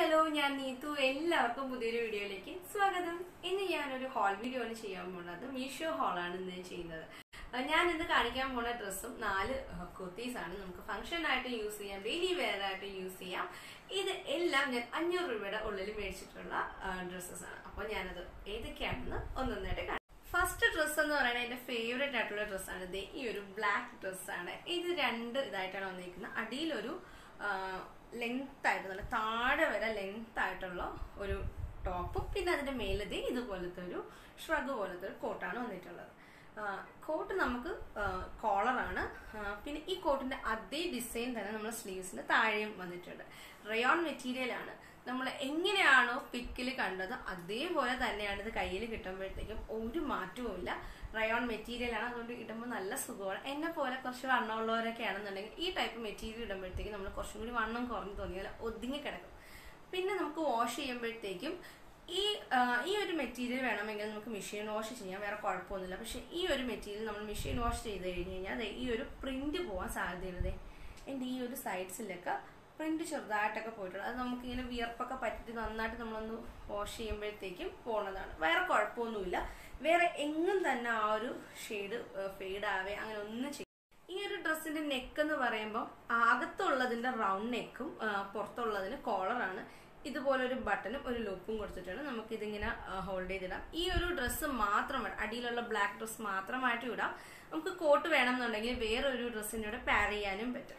hello ഞാൻ നീതു എല്ലാവർക്കും പുതിയൊരു വീഡിയോയിലേക്ക് സ്വാഗതം ഇന്ന് ഞാനൊരു ഹാൾ വീഡിയോ ആണ് ചെയ്യാൻ പോകുന്നത് മീഷോ ഹാളാണ് ഇന്ന് ചെയ്യുന്നത് അഹ് ഞാൻ ഇന്ന് കാണിക്കാൻ പോണ ഡ്രസ്സും നാല് കുർത്തീസ് ആണ് നമുക്ക് ഫംഗ്ഷൻ ആയിട്ട് യൂസ് ചെയ്യാം ഡെയിലി വെയർ ആയിട്ട് യൂസ് ചെയ്യാം ഇത് എല്ലാം ഞാൻ അഞ്ഞൂറ് രൂപയുടെ ഉള്ളിൽ മേടിച്ചിട്ടുള്ള ഡ്രസ്സസ് ആണ് അപ്പോൾ ഞാനത് ഏതൊക്കെയാണെന്ന് ഒന്നൊന്നായിട്ട് കാണാം ഫസ്റ്റ് ഡ്രസ്സ് എന്ന് പറയുന്നത് എന്റെ ഫേവറേറ്റ് ആയിട്ടുള്ള ഡ്രസ്സാണ് ഇത് ഈ ഒരു ബ്ലാക്ക് ഡ്രസ്സാണ് ഇത് രണ്ട് ഇതായിട്ടാണ് വന്നിരിക്കുന്നത് അടിയിലൊരു ലെങ്ത് ആയിട്ട് നല്ല താഴെ വരെ ലെങ്ത് ആയിട്ടുള്ള ഒരു ടോപ്പും പിന്നെ അതിന്റെ മേലതേ ഇതുപോലത്തെ ഒരു ഷ്രഗ് പോലത്തെ ഒരു കോട്ടാണ് വന്നിട്ടുള്ളത് കോട്ട് നമുക്ക് കോളറാണ് പിന്നെ ഈ കോട്ടിന്റെ അതേ ഡിസൈൻ തന്നെ നമ്മുടെ സ്ലീവ്സിന്റെ താഴെയും വന്നിട്ടുണ്ട് റയോൺ മെറ്റീരിയൽ ആണ് നമ്മൾ എങ്ങനെയാണോ പിക്കിൽ കണ്ടത് അതേപോലെ തന്നെയാണ് ഇത് കയ്യിൽ കിട്ടുമ്പോഴത്തേക്കും ഒരു മാറ്റവും ഇല്ല റയോൺ മെറ്റീരിയൽ ആണ് അതുകൊണ്ട് ഇടുമ്പോൾ നല്ല സുഖമാണ് എന്നെ പോലെ കുറച്ച് വണ്ണമുള്ളവരൊക്കെ ആണെന്നുണ്ടെങ്കിൽ ഈ ടൈപ്പ് മെറ്റീരിയൽ ഇടുമ്പോഴത്തേക്കും നമ്മൾ കുറച്ചും കൂടി വണ്ണം കുറഞ്ഞു തോന്നിയാൽ ഒതുങ്ങി കിടക്കും പിന്നെ നമുക്ക് വാഷ് ചെയ്യുമ്പോഴത്തേക്കും ഈ ഈ ഒരു മെറ്റീരിയൽ വേണമെങ്കിൽ നമുക്ക് മെഷീൻ വാഷ് ചെയ്യാം വേറെ കുഴപ്പമൊന്നുമില്ല പക്ഷെ ഈ ഒരു മെറ്റീരിയൽ നമ്മൾ മെഷീൻ വാഷ് ചെയ്ത് കഴിഞ്ഞ് കഴിഞ്ഞാൽ ദേ ഈ ഒരു പ്രിന്റ് പോകാൻ സാധ്യതയുള്ളത് എൻ്റെ ഈ ഒരു സൈഡ്സിലൊക്കെ പ്രിന്റ് ചെറുതായിട്ടൊക്കെ പോയിട്ടുള്ളത് അത് നമുക്കിങ്ങനെ വിയർപ്പൊക്കെ പറ്റിയിട്ട് നന്നായിട്ട് നമ്മളൊന്ന് വാഷ് ചെയ്യുമ്പോഴത്തേക്കും പോണതാണ് വേറെ കുഴപ്പമൊന്നുമില്ല വേറെ എങ്ങും തന്നെ ആ ഒരു ഷെയ്ഡ് ഫെയ്ഡ് ആവേ അങ്ങനെ ഒന്നും ചെയ്യും ഈ ഒരു ഡ്രസ്സിന്റെ നെക്ക് എന്ന് പറയുമ്പോൾ അകത്തുള്ളതിന്റെ റൗണ്ട് നെക്കും പുറത്തുള്ളതിന് കോളറാണ് ഇതുപോലെ ഒരു ബട്ടണും ഒരു ലൂപ്പും കൊടുത്തിട്ടാണ് നമുക്ക് ഇതിങ്ങനെ ഹോൾഡ് ചെയ്തിടാം ഈ ഒരു ഡ്രസ്സ് മാത്രം അടിയിലുള്ള ബ്ലാക്ക് ഡ്രസ്സ് മാത്രമായിട്ട് ഇടാം നമുക്ക് കോട്ട് വേണമെന്നുണ്ടെങ്കിൽ വേറൊരു ഡ്രസ്സിൻ്റെ കൂടെ പാർ ചെയ്യാനും പറ്റും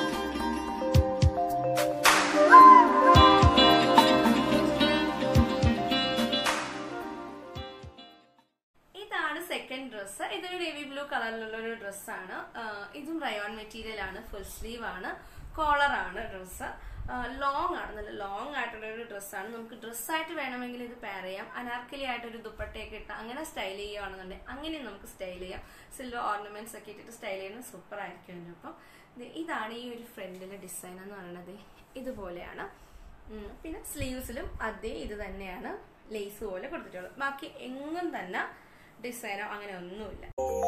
ഇതാണ് സെക്കൻഡ് ഡ്രസ്സ് ഇതൊരു നേവി ബ്ലൂ കളറിലുള്ള ഒരു ഡ്രസ്സാണ് ഇതും റയോൺ മെറ്റീരിയൽ ആണ് ഫുൾ സ്ലീവ് ആണ് കോളർ ആണ് ഡ്രസ്സ് ലോങ് ആണ് നല്ല ലോങ് ആയിട്ടുള്ള ഒരു ഡ്രസ്സാണ് നമുക്ക് ഡ്രസ്സായിട്ട് വേണമെങ്കിൽ ഇത് പെയർ ചെയ്യാം അനാർക്കലി ആയിട്ട് ഒരു ദുപ്പട്ടയൊക്കെ ഇട്ട് അങ്ങനെ സ്റ്റൈൽ ചെയ്യുകയാണെന്നുണ്ടെങ്കിൽ അങ്ങനെ നമുക്ക് സ്റ്റൈൽ ചെയ്യാം സിൽവർ ഓർണമെന്റ്സ് ഒക്കെ ഇട്ടിട്ട് സ്റ്റൈൽ ചെയ്യുന്നത് സൂപ്പർ ആയിരിക്കും അതിനൊപ്പം ഇതാണ് ഈ ഒരു ഫ്രണ്ടിലെ ഡിസൈൻ എന്ന് പറയുന്നത് ഇതുപോലെയാണ് പിന്നെ സ്ലീവ്സിലും അതേ ഇത് തന്നെയാണ് ലേസ് പോലെ കൊടുത്തിട്ടുള്ളത് ബാക്കി എങ്ങും തന്നെ ഡിസൈനോ അങ്ങനെ ഒന്നുമില്ല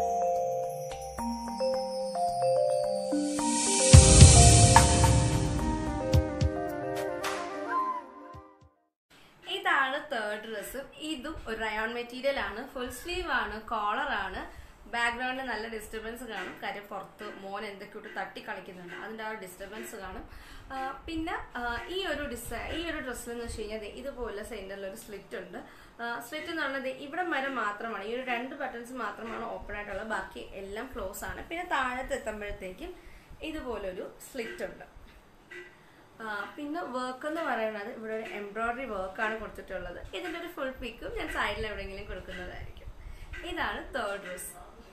ഇതാണ് തേർഡ് ഡ്രസ്സ് ഇതും ഒരു റയോൺ മെറ്റീരിയൽ ആണ് ഫുൾ സ്ലീവ് ആണ് കോളർ ആണ് ബാക്ക്ഗ്രൗണ്ടിൽ നല്ല ഡിസ്റ്റർബൻസ് കാണും കാര്യം പുറത്ത് മോൻ എന്തൊക്കെയോട്ട് തട്ടി കളിക്കുന്നുണ്ട് അതിന്റെ ആ ഒരു ഡിസ്റ്റർബൻസ് കാണും പിന്നെ ഈ ഒരു ഡിസൈൻ ഈ ഒരു ഡ്രസ്സിൽ എന്ന് വെച്ച് കഴിഞ്ഞാൽ ഇതുപോലെ സെന്ററിൽ ഒരു സ്ലിറ്റ് ഉണ്ട് സ്ലിറ്റ് എന്ന് പറഞ്ഞത് ഇവിടെ വരെ മാത്രമാണ് ഈ ഒരു രണ്ട് ബട്ടൺസ് മാത്രമാണ് ഓപ്പൺ ആയിട്ടുള്ളത് ബാക്കി എല്ലാം ക്ലോസ് ആണ് പിന്നെ താഴത്ത് എത്തുമ്പോഴത്തേക്കും ഇതുപോലൊരു സ്ലിറ്റ് ഉണ്ട് പിന്നെ വർക്ക് എന്ന് പറയുന്നത് ഇവിടെ ഒരു എംബ്രോയിഡറി വർക്കാണ് കൊടുത്തിട്ടുള്ളത് ഇതിന്റെ ഒരു ഫുൾ പിക്കും ഞാൻ സൈഡിൽ എവിടെയെങ്കിലും കൊടുക്കുന്നതായിരിക്കും ഇതാണ് തേർഡ് ഡ്രസ്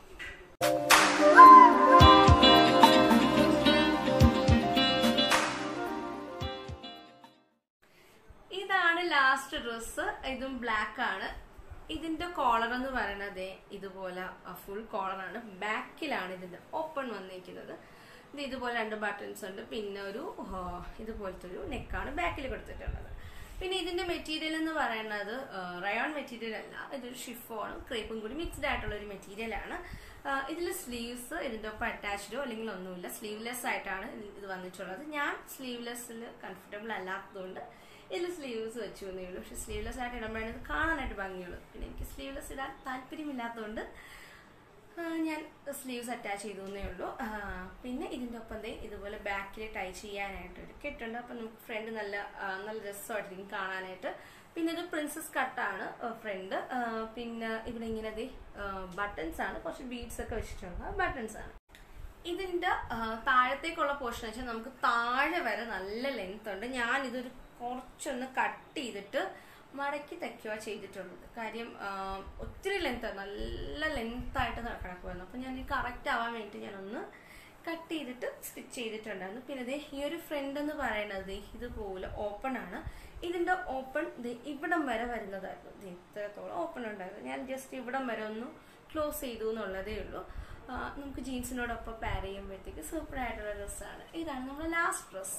ഇതാണ് ലാസ്റ്റ് ഡ്രസ്സ് ഇതും ബ്ലാക്ക് ആണ് ഇതിന്റെ കോളർ എന്ന് പറയുന്നത് ഇതുപോലെ ഫുൾ കോളറാണ് ബാക്കിലാണ് ഇതിന്റെ ഓപ്പൺ വന്നിരിക്കുന്നത് ഇത് ഇതുപോലെ രണ്ട് ബട്ടൺസ് ഉണ്ട് പിന്നെ ഒരു ഇതുപോലത്തെ ഒരു നെക്കാണ് ബാക്കിൽ കൊടുത്തിട്ടുള്ളത് പിന്നെ ഇതിന്റെ മെറ്റീരിയൽ എന്ന് പറയുന്നത് റയോൺ മെറ്റീരിയൽ അല്ല ഇതൊരു ഷിഫോണും ക്രേപ്പും കൂടി മിക്സ്ഡ് ആയിട്ടുള്ള ഒരു മെറ്റീരിയൽ ആണ് ഇതിൽ സ്ലീവ്സ് ഇതിന്റെ ഒപ്പം അറ്റാച്ച്ഡോ അല്ലെങ്കിൽ ഒന്നുമില്ല സ്ലീവ്ലെസ് ആയിട്ടാണ് ഇത് വന്നിട്ടുള്ളത് ഞാൻ സ്ലീവ്ലെസ്സിൽ കംഫർട്ടബിൾ അല്ലാത്തതുകൊണ്ട് ഇതിൽ സ്ലീവ്സ് വെച്ചു എന്നേ ഉള്ളൂ പക്ഷെ സ്ലീവ്ലെസ് ആയിട്ട് ഇടുമ്പോഴാണ് ഇത് കാണാനായിട്ട് ഭംഗിയുള്ളൂ പിന്നെ എനിക്ക് സ്ലീവ്ലെസ് ഇടാൻ താല്പര്യമില്ലാത്തതുകൊണ്ട് ഞാൻ സ്ലീവ്സ് അറ്റാച്ച് ചെയ്തു എന്നേ ഉള്ളൂ പിന്നെ ഇതിൻ്റെ ഒപ്പം ദേ ഇതുപോലെ ബാക്കിൽ ടൈ ചെയ്യാനായിട്ട് ഒരു കെട്ടുണ്ട് അപ്പം നമുക്ക് ഫ്രണ്ട് നല്ല നല്ല രസമായിട്ടിരിക്കും കാണാനായിട്ട് പിന്നെ ഇത് പ്രിൻസസ് കട്ടാണ് ഫ്രണ്ട് പിന്നെ ഇവിടെ ഇങ്ങനെ ദേ ബട്ടൺസ് ആണ് കുറച്ച് ബീഡ്സ് ഒക്കെ വെച്ചിട്ടുള്ള ബട്ടൺസ് ആണ് ഇതിന്റെ താഴത്തേക്കുള്ള പോർഷൻ വെച്ചാൽ നമുക്ക് താഴെ വരെ നല്ല ലെങ്ത് ഉണ്ട് ഞാൻ ഇതൊരു കുറച്ചൊന്ന് കട്ട് ചെയ്തിട്ട് മടക്കി തയ്ക്കുക ചെയ്തിട്ടുള്ളത് കാര്യം ഒത്തിരി ലെങ്ത് നല്ല ലെങ്ത് ആയിട്ട് കിടക്കുമായിരുന്നു അപ്പം ഞാൻ കറക്റ്റ് ആവാൻ വേണ്ടി ഞാനൊന്ന് കട്ട് ചെയ്തിട്ട് സ്റ്റിച്ച് ചെയ്തിട്ടുണ്ടായിരുന്നു പിന്നെ ദേ ഈ ഒരു ഫ്രണ്ട് എന്ന് പറയുന്നത് ഇതുപോലെ ഓപ്പൺ ആണ് ഇതിന്റെ ഓപ്പൺ ഇവിടം വരെ വരുന്നതായിരുന്നു ഇത്രത്തോളം ഓപ്പൺ ഉണ്ടായിരുന്നു ഞാൻ ജസ്റ്റ് ഇവിടം വരെ ഒന്ന് ക്ലോസ് ചെയ്തു എന്നുള്ളതേ ഉള്ളൂ നമുക്ക് ജീൻസിനോടൊപ്പം പാർ ചെയ്യുമ്പോഴത്തേക്ക് സൂപ്പർ ആയിട്ടുള്ള ഡ്രസ്സാണ് ഇതാണ് നമ്മുടെ ലാസ്റ്റ് ഡ്രസ്സ്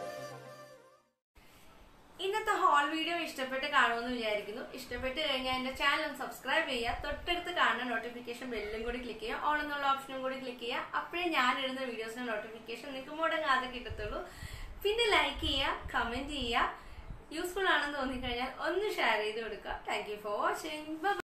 ഇന്നത്തെ ഹോൾ വീഡിയോ ഇഷ്ടപ്പെട്ട് കാണുമെന്ന് വിചാരിക്കുന്നു ഇഷ്ടപ്പെട്ട് കഴിഞ്ഞാൽ എന്റെ ചാനൽ ഒന്ന് സബ്സ്ക്രൈബ് ചെയ്യുക തൊട്ടടുത്ത് കാണുന്ന നോട്ടിഫിക്കേഷൻ ബെല്ലും കൂടി ക്ലിക്ക് ചെയ്യുക ഓൾ എന്നുള്ള ഓപ്ഷനും കൂടി ക്ലിക്ക് ചെയ്യുക അപ്പോഴേ ഞാൻ ഇടുന്ന വീഡിയോസിന്റെ നോട്ടിഫിക്കേഷൻ നിങ്ങൾക്ക് മുടങ്ങാതെ കിട്ടത്തുള്ളൂ പിന്നെ ലൈക്ക് ചെയ്യുക കമന്റ് ചെയ്യുക യൂസ്ഫുൾ ആണെന്ന് തോന്നിക്കഴിഞ്ഞാൽ ഒന്ന് ഷെയർ ചെയ്ത് കൊടുക്കുക താങ്ക് യു ഫോർ വാച്ചിങ്